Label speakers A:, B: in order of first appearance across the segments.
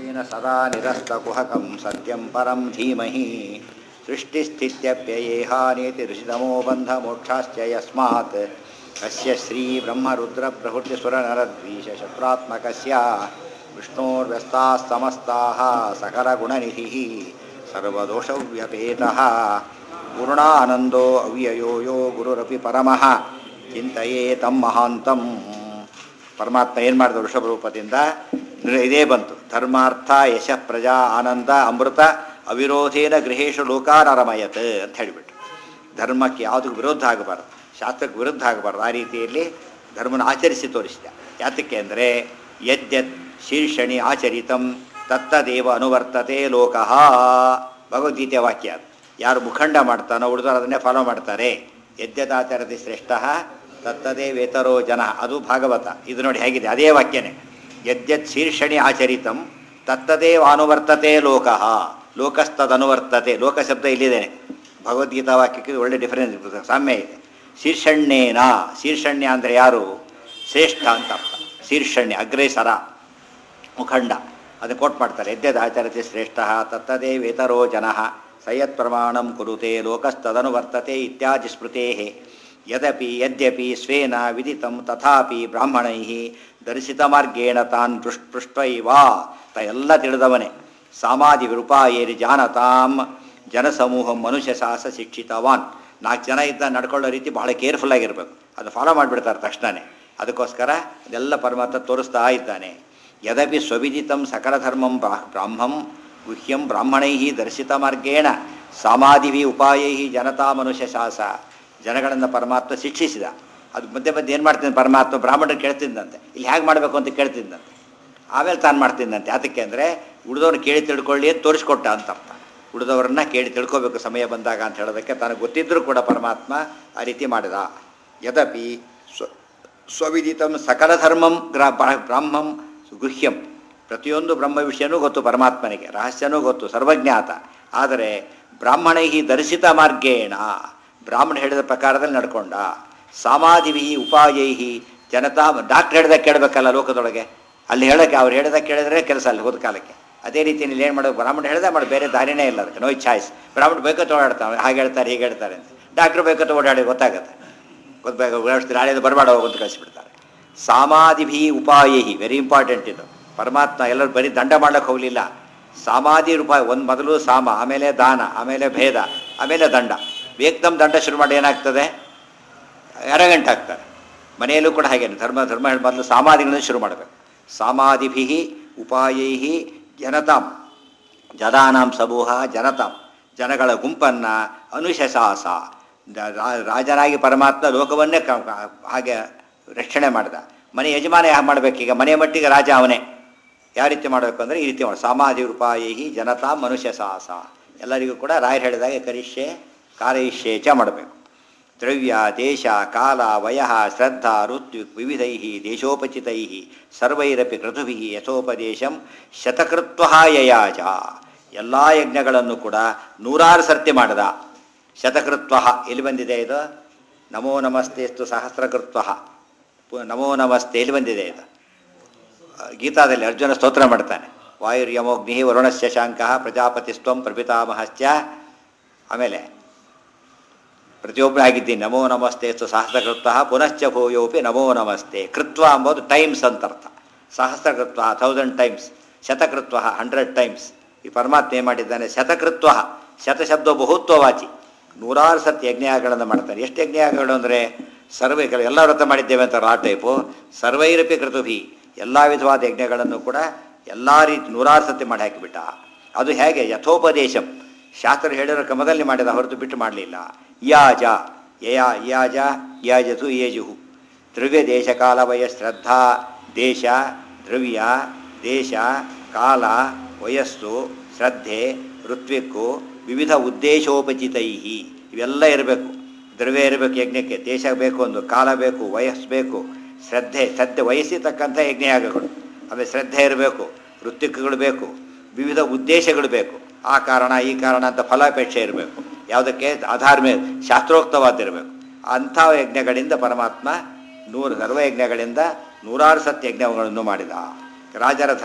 A: येन सदा निरस्तकुहकं सत्यं परं धीमहि सृष्टिस्थित्यप्ययेहानेति ऋषितमो बन्धमोक्षाश्च यस्मात् कस्य श्रीब्रह्मरुद्रप्रभृतिसुरनरद्वीषशत्रात्मकस्य विष्णोर्व्यस्ताः समस्ताः सकलगुणनिधिः सर्वदोषव्यपेतः पूर्णानन्दो अव्ययो यो ಗುರುರಪಿ ಪರಮಃ ಚಿಂತೆಯೇ ತಮ್ಮ ಮಹಾಂತಂ ಪರಮಾತ್ಮ ಏನು ಮಾಡಿದ ವೃಷಭ ರೂಪದಿಂದ ಇದೇ ಬಂತು ಧರ್ಮಾರ್ಥ ಯಶ ಪ್ರಜಾ ಆನಂದ ಅಮೃತ ಅವಿರೋಧೇನ ಗೃಹೇಶು ಲೋಕಾನರಮಯತ್ ಅಂತ ಹೇಳಿಬಿಟ್ಟು ಧರ್ಮಕ್ಕೆ ಯಾವುದಕ್ಕೂ ವಿರೋಧ ಆಗಬಾರ್ದು ಶಾಸ್ತ್ರಕ್ಕೆ ವಿರುದ್ಧ ಆಗಬಾರ್ದು ಆ ರೀತಿಯಲ್ಲಿ ಧರ್ಮನ ಆಚರಿಸಿ ತೋರಿಸಿದ ಯಾತಕ್ಕೆ ಅಂದರೆ ಯದ್ಯತ್ ಶೀರ್ಷಣಿ ಆಚರಿತಂ ತತ್ತದೇವ ಅನುವರ್ತತೆ ಲೋಕಃ ಭಗವದ್ಗೀತೆಯ ವಾಕ್ಯ ಅದು ಯಾರು ಮುಖಂಡ ಮಾಡ್ತಾನೋ ಉಳಿದವರು ಅದನ್ನೇ ಫಾಲೋ ಮಾಡ್ತಾರೆ ಯದ್ಯದಾಚರತಿ ಶ್ರೇಷ್ಠ ತತ್ತದೇ ವೇತರೋ ಜನ ಅದು ಭಾಗವತ ಇದು ನೋಡಿ ಹೇಗಿದೆ ಅದೇ ವಾಕ್ಯನೇ ಯದ್ಯತ್ ಶೀರ್ಷಣಿ ಆಚರಿತಂ ತತ್ತದೇವ ಅನುವರ್ತತೆ ಲೋಕಃ ಲೋಕಸ್ತದನುವರ್ತತೆ ಲೋಕ ಶಬ್ದ ಇಲ್ಲಿದ್ದೇನೆ ಭಗವದ್ಗೀತಾ ವಾಕ್ಯಕ್ಕೆ ಒಳ್ಳೆ ಡಿಫರೆನ್ಸ್ ಸಾಮ್ಯ ಇದೆ ಶೀರ್ಷಣ್ಯೇನ ಶೀರ್ಷಣ್ಯ ಅಂದರೆ ಯಾರು ಶ್ರೇಷ್ಠ ಅಂತ ಅರ್ಥ ಶೀರ್ಷಣ್ಯ ಅಗ್ರೇಸರ ಮುಖಂಡ ಅದನ್ನು ಕೋಟ್ ಮಾಡ್ತಾರೆ ಯದ್ಯದಾಚರತಿ ಶ್ರೇಷ್ಠ ತತ್ತದೇ ವೇತರೋ ಜನ ಸಯತ್ ಪ್ರಮಾಣಂ ಕುರುತೆ ಲೋಕಸ್ತದನುವರ್ತತೆ ಇತ್ಯಾದಿ ಸ್ಮೃತೆ ಯದಪಿ ಯದ್ಯಪಿ ಸ್ವೇನ ವಿದಿತಂ ತಥಾಪಿ ಬ್ರಾಹ್ಮಣೈ ದರ್ಶಿತ ಮಾರ್ಗೇಣ ತಾನ್ ಪೃಷ್ ಪೃಷ್ಟೈವ ತ ಎಲ್ಲ ತಿಳಿದವನೇ ಸಾಮಾಧಿ ವಿರೂಪಾಯೇರಿ ಜಾನತಾಂ ಜನಸಮೂಹ ಮನುಷ್ಯ ಸಾಹಸ ಶಿಕ್ಷಿತವಾನ್ ನಾಲ್ಕು ಜನ ಇದ್ದ ನಡ್ಕೊಳ್ಳೋ ರೀತಿ ಬಹಳ ಕೇರ್ಫುಲ್ ಆಗಿರಬೇಕು ಅದು ಫಾಲೋ ಮಾಡಿಬಿಡ್ತಾರೆ ತಕ್ಷಣವೇ ಅದಕ್ಕೋಸ್ಕರ ಅದೆಲ್ಲ ಪರಮಾತ್ಮ ತೋರಿಸ್ತಾ ಇದ್ದಾನೆ ಯದಪಿ ಸ್ವವಿದಿತಂ ಸಕಲಧರ್ಮಂ ಬ್ರಾಹ್ಮಂ ಗುಹ್ಯಂ ಬ್ರಾಹ್ಮಣೈ ದರ್ಶಿತ ಮಾರ್ಗೇಣ ಸಾಮಾಧಿವಿ ಉಪಾಯೈ ಜನತಾ ಮನುಷ್ಯ ಶಾಸ ಜನಗಳನ್ನು ಪರಮಾತ್ಮ ಶಿಕ್ಷಿಸಿದ ಅದು ಮಧ್ಯೆ ಮಧ್ಯೆ ಏನು ಮಾಡ್ತೀನಿ ಪರಮಾತ್ಮ ಬ್ರಾಹ್ಮಣರು ಕೇಳ್ತಿದ್ದಂತೆ ಇಲ್ಲಿ ಹೇಗೆ ಮಾಡಬೇಕು ಅಂತ ಕೇಳ್ತಿದ್ದಂತೆ ಆಮೇಲೆ ತಾನು ಮಾಡ್ತಿದ್ದಂತೆ ಅದಕ್ಕೆ ಅಂದರೆ ಉಳಿದವ್ರನ್ನ ಕೇಳಿ ತಿಳ್ಕೊಳ್ಳಿ ಅಂತ ತೋರಿಸ್ಕೊಟ್ಟ ಅಂತ ಅರ್ಥ ಉಳಿದವ್ರನ್ನ ಕೇಳಿ ತಿಳ್ಕೋಬೇಕು ಸಮಯ ಬಂದಾಗ ಅಂತ ಹೇಳೋದಕ್ಕೆ ತನಗೆ ಗೊತ್ತಿದ್ದರೂ ಕೂಡ ಪರಮಾತ್ಮ ಆ ರೀತಿ ಮಾಡಿದ ಯದಪಿ ಸ್ವ ಸ್ವವಿದಿತಂ ಸಕಲ ಧರ್ಮಂ ಗ್ರಾ ಬ್ರಾಹ್ಮಂ ಗುಹ್ಯಂ ಪ್ರತಿಯೊಂದು ಬ್ರಹ್ಮ ವಿಷಯನೂ ಗೊತ್ತು ಪರಮಾತ್ಮನಿಗೆ ರಹಸ್ಯನೂ ಗೊತ್ತು ಸರ್ವಜ್ಞಾತ ಆದರೆ ಬ್ರಾಹ್ಮಣೈ ದರ್ಶಿತ ಮಾರ್ಗೇಣ ಬ್ರಾಹ್ಮಣ ಹೇಳಿದ ಪ್ರಕಾರದಲ್ಲಿ ನಡ್ಕೊಂಡ ಸಾಮಾಧಿವಿ ಉಪಾಯೈ ಜನತಾ ಡಾಕ್ಟರ್ ಹೇಳ್ದಾಗ ಕೇಳಬೇಕಲ್ಲ ಲೋಕದೊಳಗೆ ಅಲ್ಲಿ ಹೇಳೋಕ್ಕೆ ಅವ್ರು ಹೇಳ್ದಾಗ ಕೇಳಿದ್ರೆ ಕೆಲಸ ಅಲ್ಲಿ ಹೋದ ಕಾಲಕ್ಕೆ ಅದೇ ರೀತಿ ಇಲ್ಲಿ ಏನು ಮಾಡೋದು ಬ್ರಾಹ್ಮಣ ಹೇಳ್ದೆ ಮಾಡಿ ಬೇರೆ ದಾರಿನೇ ಇಲ್ಲ ಅದಕ್ಕೆ ನೋ ಚಾಯ್ಸ್ ಬ್ರಾಹ್ಮಣ ಬೇಕೋ ಓಡಾಡ್ತಾವೆ ಹಾಗೆ ಹೇಳ್ತಾರೆ ಹೀಗೆ ಹೇಳ್ತಾರೆ ಅಂತ ಡಾಕ್ಟ್ರು ಬೇಕೋ ಓಡಾಡಿ ಗೊತ್ತಾಗುತ್ತೆ ಗೊತ್ತಾಗ ನಾಳೆ ಬರಬೇಡ ಹೋಗಂತ ಕಳಿಸ್ಬಿಡ್ತಾರೆ ಸಾಮಾಧಿಭಿ ಉಪಾಯೈ ವೆರಿ ಇಂಪಾರ್ಟೆಂಟ್ ಇದು ಪರಮಾತ್ಮ ಎಲ್ಲರೂ ಬರೀ ದಂಡ ಮಾಡ್ಲಿಕ್ಕೆ ಹೋಗಲಿಲ್ಲ ಸಾಮಾಧಿ ರೂಪಾಯಿ ಒಂದು ಮೊದಲು ಸಾಮ ಆಮೇಲೆ ದಾನ ಆಮೇಲೆ ಭೇದ ಆಮೇಲೆ ದಂಡ ಏಕ್ದಮ್ ದಂಡ ಶುರು ಮಾಡಿ ಏನಾಗ್ತದೆ ಅರಗಂಟೆ ಆಗ್ತಾರೆ ಮನೆಯಲ್ಲೂ ಕೂಡ ಹಾಗೇನೆ ಧರ್ಮ ಧರ್ಮ ಹೇಳಿ ಮೊದಲು ಸಾಮಾಧಿಗಳನ್ನು ಶುರು ಮಾಡಬೇಕು ಸಾಮಾಧಿಭಿ ಉಪಾಯೈ ಜನತಾಂ ಜನಾನಾಂ ಸಮೂಹ ಜನತಾಂ ಜನಗಳ ಗುಂಪನ್ನು ಅನುಶಸಾಸ ರಾಜನಾಗಿ ಪರಮಾತ್ಮ ಲೋಕವನ್ನೇ ಹಾಗೆ ರಕ್ಷಣೆ ಮಾಡಿದ ಮನೆ ಯಜಮಾನ ಯಾವ ಮಾಡಬೇಕೀಗ ಮನೆ ಮಟ್ಟಿಗೆ ರಾಜ ಅವನೇ ಯಾವ ರೀತಿ ಮಾಡಬೇಕು ಅಂದರೆ ಈ ರೀತಿ ಮಾಡಿ ಸಾಮಾಧಿ ರೂಪಾಯಿ ಜನತಾ ಮನುಷ್ಯ ಸಾಹಸ ಎಲ್ಲರಿಗೂ ಕೂಡ ರಾಯರು ಹೇಳಿದಾಗೆ ಕರಿಷ್ಯೆ ಕಾರಯಿಷ್ಯೆ ಚ ಮಾಡಬೇಕು ದ್ರವ್ಯ ದೇಶ ಕಾಲ ವಯ ಶ್ರದ್ಧಾ ಋತ್ಯು ವಿವಿಧೈ ದೇಶೋಪಚಿತೈ ಸರ್ವೈರಪಿ ಕ್ರತುಭಿ ಯಥೋಪದೇಶಂ ಶತಕೃತ್ವ ಯಯಾಜ ಎಲ್ಲ ಯಜ್ಞಗಳನ್ನು ಕೂಡ ನೂರಾರು ಸರ್ತಿ ಮಾಡಿದ ಶತಕೃತ್ವ ಎಲ್ಲಿ ಬಂದಿದೆ ಇದು ನಮೋ ನಮಸ್ತೆಸ್ತು ಸಹಸ್ರಕೃತ್ವ ನಮೋ ನಮಸ್ತೆ ಎಲ್ಲಿ ಬಂದಿದೆ ಇದು ಗೀತಾದಲ್ಲಿ ಅರ್ಜುನ ಸ್ತೋತ್ರ ಮಾಡ್ತಾನೆ ವಾಯುರ್ಯಮೋಗ್ನಿ ವರುಣಸ್ಯ ಶಾಂಕ ಪ್ರಜಾಪತಿಸ್ತ್ವಂ ಪ್ರಪಿತಾಮಹಶ್ಚ ಆಮೇಲೆ ಪ್ರತಿಯೊಬ್ಬರು ಆಗಿದ್ದೀನಿ ನಮೋ ನಮಸ್ತೆ ಸ್ತು ಸಹಸ್ರಕೃತ್ವ ಪುನಶ್ಚ ಭೂಯೋಪಿ ನಮೋ ನಮಸ್ತೆ ಕೃತ್ವ ಅಂಬೋದು ಟೈಮ್ಸ್ ಅಂತ ಅರ್ಥ ಸಹಸ್ರಕೃತ್ವ ಥೌಸಂಡ್ ಟೈಮ್ಸ್ ಶತಕೃತ್ವ ಹಂಡ್ರೆಡ್ ಟೈಮ್ಸ್ ಈ ಪರಮಾತ್ಮ ಏನು ಮಾಡಿದ್ದಾನೆ ಶತಕೃತ್ವ ಶತಶಬ್ದ ಬಹುತ್ವವಾಚಿ ನೂರಾರು ಸತಿ ಯಜ್ಞಯಾಗಗಳನ್ನು ಮಾಡ್ತಾರೆ ಎಷ್ಟು ಯಜ್ಞಯಾಗಗಳು ಅಂದರೆ ಸರ್ವೇ ಎಲ್ಲ ವ್ರತ ಮಾಡಿದ್ದೇವೆ ಅಂತ ಆ ಟೈಪು ಸರ್ವೈರಪಿ ಕೃತುಭಿ ಎಲ್ಲ ವಿಧವಾದ ಯಜ್ಞಗಳನ್ನು ಕೂಡ ಎಲ್ಲ ರೀತಿ ನೂರಾರು ಸತಿ ಮಾಡಿ ಹಾಕಿಬಿಟ್ಟ ಅದು ಹೇಗೆ ಯಥೋಪದೇಶಂ ಶಾಸ್ತ್ರ ಹೇಳಿರೋ ಕ್ರಮದಲ್ಲಿ ಮಾಡಿದ ಹೊರತು ಬಿಟ್ಟು ಮಾಡಲಿಲ್ಲ ಯಾಜ ಯಯಾ ಯಾಜ ಯಾಜತು ಯೇಜುಹು ದ್ರವ್ಯ ದೇಶ ಕಾಲ ವಯ ಶ್ರದ್ಧಾ ದೇಶ ದ್ರವ್ಯ ದೇಶ ಕಾಲ ವಯಸ್ಸು ಶ್ರದ್ಧೆ ಋತ್ವಿಕ್ಕು ವಿವಿಧ ಉದ್ದೇಶೋಪಚಿತೈ ಇವೆಲ್ಲ ಇರಬೇಕು ದ್ರವ್ಯ ಇರಬೇಕು ಯಜ್ಞಕ್ಕೆ ದೇಶ ಬೇಕು ಒಂದು ಕಾಲ ಬೇಕು ವಯಸ್ಸು ಬೇಕು ಶ್ರದ್ಧೆ ಶ್ರದ್ಧೆ ವಯಸ್ಸಿಗೆ ತಕ್ಕಂಥ ಯಜ್ಞಯಾಗಗಳು ಆಮೇಲೆ ಶ್ರದ್ಧೆ ಇರಬೇಕು ಋತ್ವಿಕ್ಗಳು ಬೇಕು ವಿವಿಧ ಉದ್ದೇಶಗಳು ಬೇಕು ಆ ಕಾರಣ ಈ ಕಾರಣ ಅಂತ ಫಲಾಪೇಕ್ಷೆ ಇರಬೇಕು ಯಾವುದಕ್ಕೆ ಆಧಾರ ಮೇಲೆ ಶಾಸ್ತ್ರೋಕ್ತವಾದಿರಬೇಕು ಅಂಥ ಯಜ್ಞಗಳಿಂದ ಪರಮಾತ್ಮ ನೂರು ಸರ್ವಯಜ್ಞಗಳಿಂದ ನೂರಾರು ಸತ್ಯ ಯಜ್ಞಗಳನ್ನು ಮಾಡಿದ ರಾಜರ ಧರ್ಮ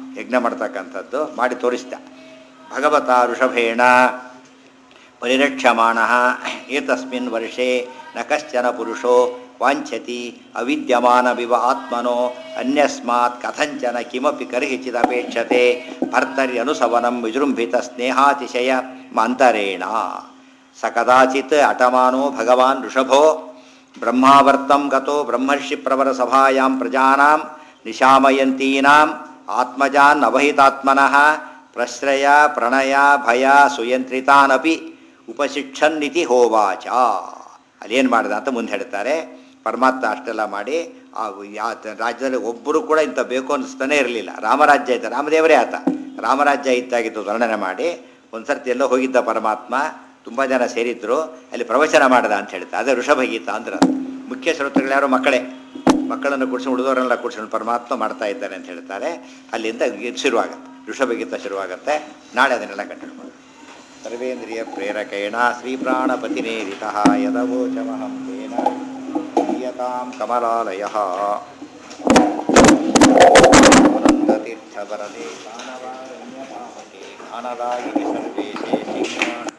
A: ಯಜ್ಞ ಮಾಡ್ತಕ್ಕಂಥದ್ದು ಮಾಡಿ ತೋರಿಸ್ದ ಭಗವತ ಋಷಭೇಣ ಪರಿರಕ್ಷಮಾಣ ಏತಸ್ಮಿನ್ ವರ್ಷೆ ನ ಕಶ್ಚನ ಪುರುಷೋ ವಾಂಛತಿ ಅವಿದ್ಯಮಾನವಿವ ಆತ್ಮನೋ ಅನ್ಯಸ್ಮಾತ್ ಕಥಂಚನ ಕಿಮಪಿ ಕರ್ಹಿಚಿದಪೇಕ್ಷತೆ ಭರ್ತರ್ಯನುಸವನಂ ವಿಜೃಂಭಿತ ಸ್ನೇಹಾತಿಶಯ ಮಾಂತರೇಣ ಸ ಕದಾಚಿತ್ ಅಟಮಾನೋ ಭಗವಾನ್ ಋಷಭೋ ಬ್ರಹ್ಮಾವರ್ತಂ ಗತೋ ಬ್ರಹ್ಮರ್ಷಿ ಪ್ರವರ ಸಭಾಯಾಂ ಪ್ರಜಾನಾಂ ನಿಶಾಮಯಂತೀನಾಂ ಆತ್ಮಜಾನ್ ಅವಹಿತಾತ್ಮನಃ ಪ್ರಶ್ರಯ ಪ್ರಣಯ ಭಯ ಸುಯಂತ್ರಿತಾನಪಿ ಉಪಶಿಕ್ಷನ್ನಿತಿ ಹೋವಾಚ ಅಲ್ಲೇನು ಮಾಡಿದ ಅಂತ ಮುಂದೆ ಹೇಳ್ತಾರೆ ಪರಮಾತ್ಮ ಅಷ್ಟೆಲ್ಲ ಮಾಡಿ ಆ ಯಾ ರಾಜ್ಯದಲ್ಲಿ ಒಬ್ಬರು ಕೂಡ ಇಂಥ ಬೇಕು ಅನಿಸ್ತಾನೆ ಇರಲಿಲ್ಲ ರಾಮರಾಜ್ಯ ಇದ್ದ ರಾಮದೇವರೇ ಆತ ರಾಮರಾಜ್ಯ ಇತ್ತಾಗಿದ್ದು ವರ್ಣನೆ ಮಾಡಿ ಒಂದು ಸರ್ತಿ ಎಲ್ಲೋ ಹೋಗಿದ್ದ ಪರಮಾತ್ಮ ತುಂಬ ಜನ ಸೇರಿದ್ರು ಅಲ್ಲಿ ಪ್ರವಚನ ಮಾಡ್ದ ಅಂತ ಹೇಳ್ತಾರೆ ಅದೇ ಋಷಭಗೀತ ಅಂದ್ರೆ ಅದು. ಮುಖ್ಯ ಶ್ರೋತೃಗಳು ಯಾರು ಮಕ್ಕಳೇ ಮಕ್ಕಳನ್ನು ಕೂಡಿಸಿ ಉಳಿದವರೆಲ್ಲ ಕೂಡಿಸ್ಕೊಂಡು ಪರಮಾತ್ಮ ಮಾಡ್ತಾ ಇದ್ದಾನೆ ಅಂತ ಹೇಳ್ತಾರೆ ಅಲ್ಲಿಂದ ಇದು ಶುರುವಾಗುತ್ತೆ ಋಷಭಗೀತ ಶುರುವಾಗುತ್ತೆ ನಾಳೆ ಅದನ್ನೆಲ್ಲ ಕಂಟಿನ್ಯೂ ಮಾಡೋದು ಸರ್ವೇಂದ್ರಿಯ ಪ್ರೇರಕೇಣ ಶ್ರೀಪ್ರಾಣಪತಿನೇರಿತ ಯದವೋಚಮಹಂ ತೇನ ದೀಯತಾಂ ಕಮಲಾಲಯ ಆನಂದತೀರ್ಥವರದೆ ಜ್ಞಾನದಾಯಿನಿ ಸರ್ವೇಶೇ ಶ್ರೀಜ್ಞಾನ